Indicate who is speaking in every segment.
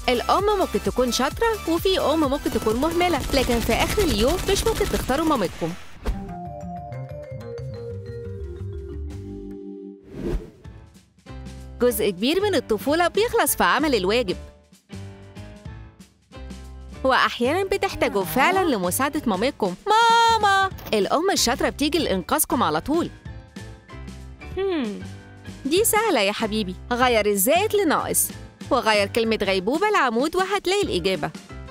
Speaker 1: الأم ممكن تكون شاطرة وفي أم ممكن تكون مهملة لكن في آخر اليوم مش ممكن تختاروا مامتكم جزء كبير من الطفولة بيخلص في عمل الواجب وأحيانا بتحتاجوا فعلا لمساعدة مامتكم ماما الأم الشاطرة بتيجي لإنقاذكم على طول دي سهلة يا حبيبي غير الزائد لناقص وغير كلمة غيبوبة لعمود وهتلاقي الإجابة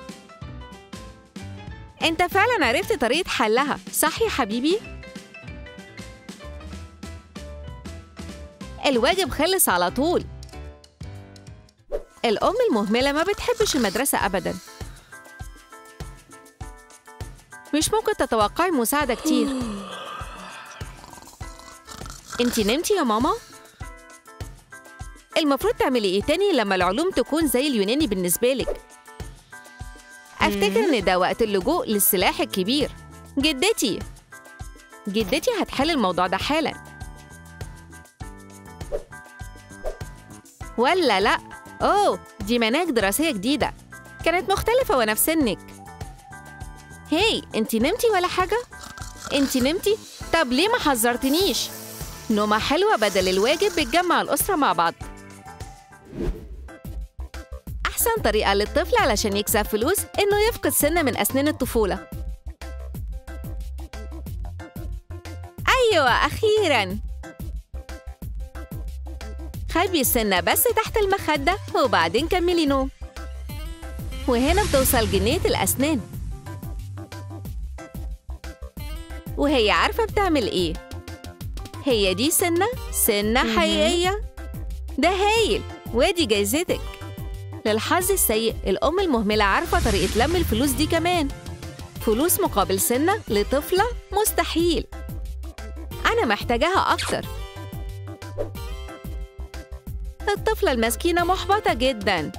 Speaker 1: أنت فعلا عرفت طريقة حلها صح يا حبيبي؟ الواجب خلص على طول الأم المهملة ما بتحبش المدرسة أبدا مش ممكن تتوقعي مساعدة كتير انتي نمتي يا ماما؟ المفروض تعملي ايه تاني لما العلوم تكون زي اليوناني بالنسبة لك؟ أفتكر إن ده وقت اللجوء للسلاح الكبير جدتي جدتي هتحل الموضوع ده حالا ولا لأ؟ أوه دي مناهج دراسية جديدة كانت مختلفة وأنا في سنك هاي انتي نمتي ولا حاجة؟ انتي نمتي؟ طب ليه ما حذرتنيش؟ نومة حلوة بدل الواجب بتجمع الأسرة مع بعض أحسن طريقة للطفل علشان يكسب فلوس إنه يفقد سنة من أسنان الطفولة أيوة أخيراً خبي السنة بس تحت المخدة وبعدين كملي نوم وهنا بتوصل جنية الأسنان وهي عارفة بتعمل إيه هي دي سنة سنة حقيقية ده هايل وادي جايزتك للحظ السيء الأم المهملة عارفة طريقة لم الفلوس دي كمان فلوس مقابل سنة لطفلة مستحيل أنا محتاجاها أكتر الطفلة المسكينة محبطة جدا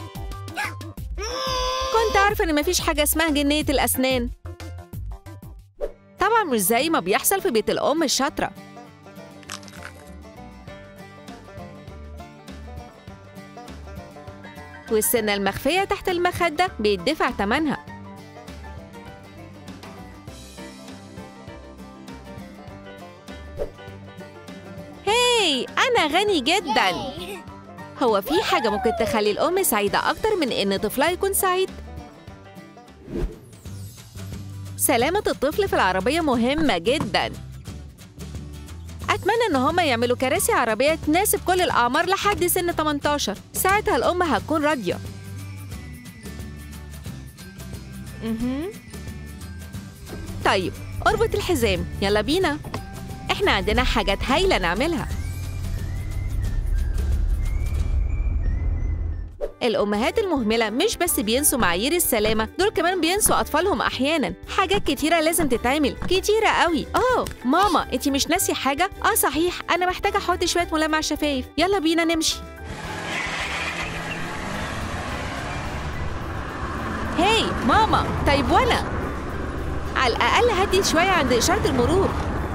Speaker 1: كنت عارفة إن مفيش حاجة اسمها جنية الأسنان طبعا مش زي ما بيحصل في بيت الأم الشاطرة والسنة المخفية تحت المخدة بيدفع تمنها هاي أنا غني جدا هو في حاجة ممكن تخلي الأم سعيدة أكتر من إن طفلها يكون سعيد؟ سلامة الطفل في العربية مهمة جدا أتمنى إن هما يعملوا كراسي عربية تناسب كل الأعمار لحد سن 18 ساعتها الأم هتكون راضية طيب اربط الحزام يلا بينا احنا عندنا حاجات هايلة نعملها الأمهات المهملة مش بس بينسوا معايير السلامة دول كمان بينسوا أطفالهم أحيانا حاجات كتيرة لازم تتعمل كتيرة قوي أوه ماما أنتي مش ناسية حاجة؟ آه صحيح أنا محتاجة أحط شوية ملمع شفايف يلا بينا نمشي هاي ماما طيب وأنا؟ على الأقل هدي شوية عند إشارة المرور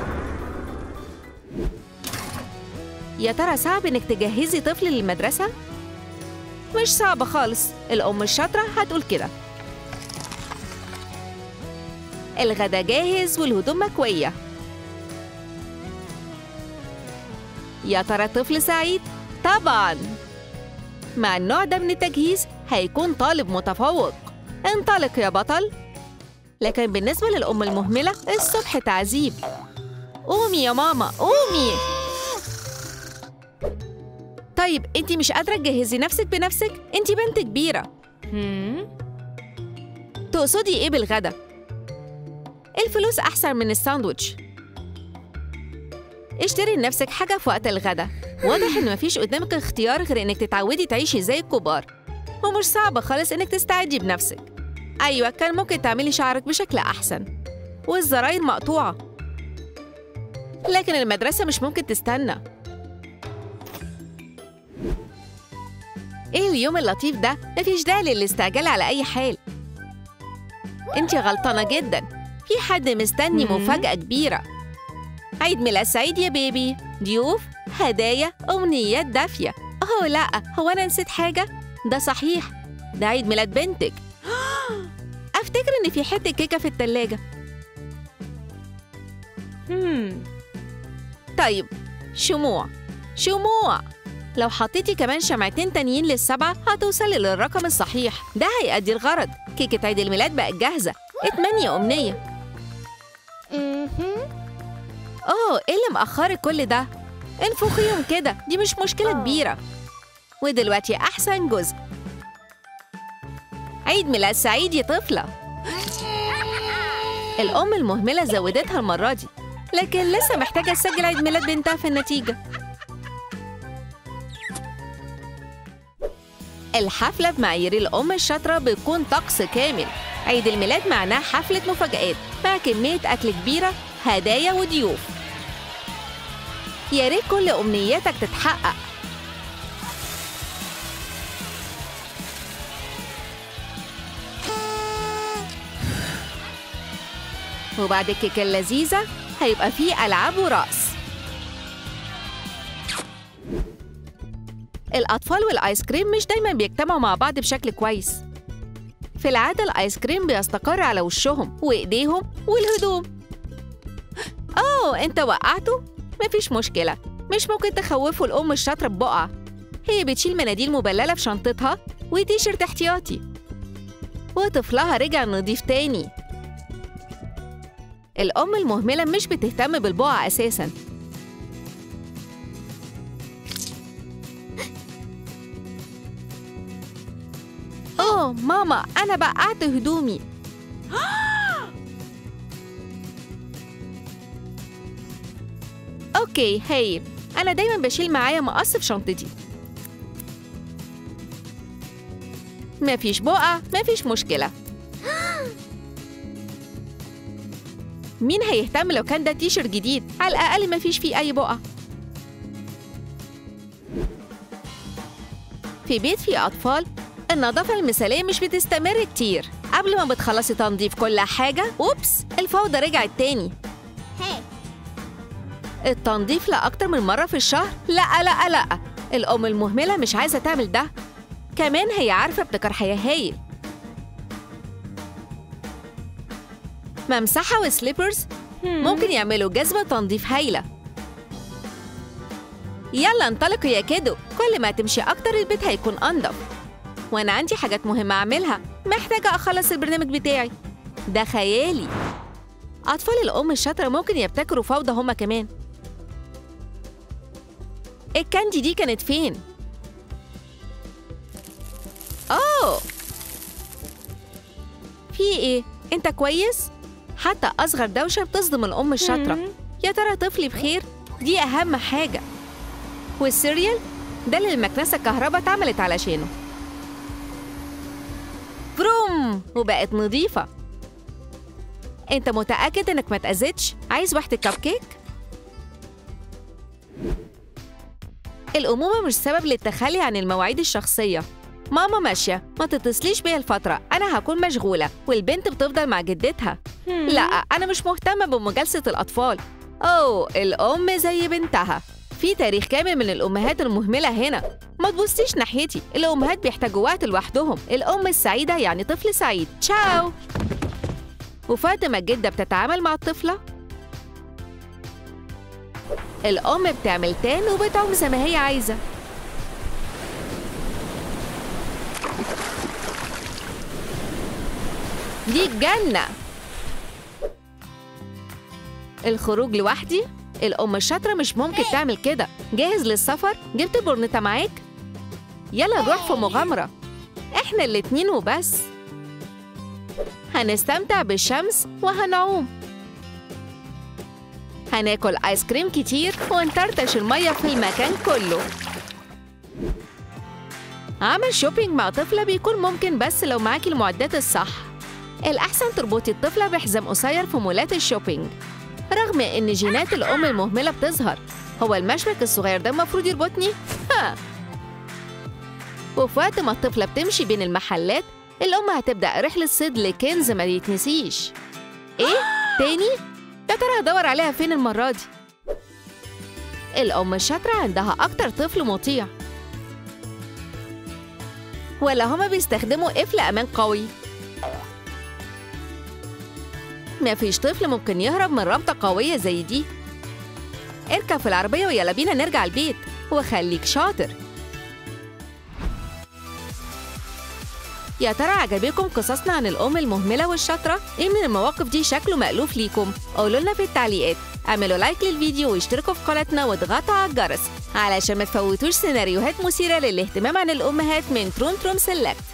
Speaker 1: يا ترى صعب إنك تجهزي طفل للمدرسة؟ مش صعبة خالص الأم الشاطرة هتقول كده الغدا جاهز والهدوم مكوية يا ترى طفل سعيد؟ طبعا مع النوع ده من التجهيز هيكون طالب متفوق انطلق يا بطل لكن بالنسبة للأم المهملة الصبح تعذيب قومي يا ماما قومي طيب انتي مش قادرة تجهزي نفسك بنفسك؟ انتي بنت كبيرة تقصدي ايه بالغدا؟ الفلوس أحسن من الساندوتش اشتري لنفسك حاجة في وقت الغدا واضح إن مفيش قدامك اختيار غير إنك تتعودي تعيشي زي الكبار ومش صعبة خالص إنك تستعدي بنفسك أيوة كان ممكن تعملي شعرك بشكل أحسن والزراير مقطوعة لكن المدرسة مش ممكن تستنى ايه اليوم اللطيف ده؟ مفيش داعي للاستعجال على أي حال انتي غلطانة جدا في حد مستني مفاجأة كبيرة عيد ميلاد سعيد يا بيبي ضيوف هدايا أمنيات دافية أوه لأ هو أنا نسيت حاجة؟ ده صحيح ده عيد ميلاد بنتك أفتكر إن في حتة كيكة في التلاجة طيب شموع شموع لو حطيتي كمان شمعتين تانيين للسبعة هتوصلي للرقم الصحيح ده هيأدي الغرض كيكة عيد الميلاد بقت جاهزة اتمني أمنية أوه إيه اللي مأخرك كل ده؟ انفخيهم كده دي مش مشكلة كبيرة ودلوقتي أحسن جزء عيد ميلاد سعيد يا طفلة الأم المهملة زودتها المرة دي لكن لسه محتاجة تسجل عيد ميلاد بنتها في النتيجة الحفلة بمعايير الأم الشاطرة بتكون طقس كامل عيد الميلاد معناه حفلة مفاجآت مع كمية أكل كبيرة هدايا وضيوف يا ريت كل أمنياتك تتحقق وبعد الكيكة اللذيذة هيبقى فيه ألعاب ورقص الأطفال والآيس كريم مش دايما بيجتمعوا مع بعض بشكل كويس في العادة الآيس كريم بيستقر على وشهم وإيديهم والهدوم أوه أنت وقعته؟ مفيش مشكلة مش ممكن تخوفوا الأم الشاطرة ببقعة هي بتشيل مناديل مبللة في شنطتها وتيشيرت احتياطي وطفلها رجع نضيف تاني الأم المهملة مش بتهتم بالبقع أساساً أوه ماما أنا بقعت هدومي أوكي هايل أنا دايما بشيل معايا مقص في شنطتي مفيش بقع مفيش مشكلة مين هيهتم لو كان ده تيشرت جديد على الأقل مفيش فيه أي بقع في بيت فيه أطفال النظافة المثالية مش بتستمر كتير قبل ما بتخلصي تنظيف كل حاجة أوبس الفوضى رجعت تاني التنظيف لا أكتر من مرة في الشهر لا لا لا الأم المهملة مش عايزة تعمل ده كمان هي عارفة ابتكار حياة هايل ممسحة وسليبرز ممكن يعملوا جزمة تنظيف هايلة يلا انطلقوا يا كيدو كل ما تمشي أكتر البيت هيكون أنضف وأنا عندي حاجات مهمة أعملها محتاجة أخلص البرنامج بتاعي ده خيالي أطفال الأم الشاطرة ممكن يبتكروا فوضى هما كمان الكاندي دي كانت فين؟ أوه في إيه؟ أنت كويس؟ حتى أصغر دوشة بتصدم الأم الشاطرة يا ترى طفلي بخير؟ دي أهم حاجة والسيريال ده اللي المكنسة الكهرباء اتعملت علشانه بروم وبقت نظيفة انت متأكد انك ما تأذيتش؟ عايز واحدة كب كيك؟ الأمومة مش سبب للتخلي عن المواعيد الشخصية ماما ماشية ما تتصليش بيا الفترة أنا هكون مشغولة والبنت بتفضل مع جدتها لا أنا مش مهتمة بمجالسة الأطفال أوه الأم زي بنتها في تاريخ كامل من الأمهات المهملة هنا ما تبصيش ناحيتي الأمهات بيحتاجوا وقت لوحدهم الأم السعيدة يعني طفل سعيد تشاو وفاطمة الجدة بتتعامل مع الطفلة الأم بتعمل تان وبتعوم زي ما هي عايزة دي الجنة الخروج لوحدي الأم الشاطرة مش ممكن تعمل كده جاهز للسفر؟ جبت بورنيتا معاك؟ يلا نروح في مغامرة إحنا الاتنين وبس هنستمتع بالشمس وهنعوم هناكل آيس كريم كتير ونطرطش المية في المكان كله عمل شوبينج مع طفلة بيكون ممكن بس لو معاكي المعدات الصح الأحسن تربطي الطفلة بحزام قصير في مولات الشوبينج رغم إن جينات الأم المهملة بتظهر هو المشبك الصغير ده المفروض يربطني؟ ها وفي وقت ما الطفلة بتمشي بين المحلات الأم هتبدأ رحلة صيد لكنز ما يتنسيش إيه؟ تاني؟ يا ترى هدور عليها فين المرة دي؟ الأم الشاطرة عندها أكتر طفل مطيع ولا هما بيستخدموا قفل أمان قوي مفيش طفل ممكن يهرب من رابطة قوية زي دي اركب في العربية ويلا بينا نرجع البيت وخليك شاطر يا ترى عجبكم قصصنا عن الأم المهملة والشاطرة؟ إيه من المواقف دي شكله مألوف ليكم؟ قولوا لنا في التعليقات اعملوا لايك للفيديو واشتركوا في قناتنا واضغطوا على الجرس علشان ما تفوتوش سيناريوهات مثيرة للاهتمام عن الأمهات من تروم تروم سيلكت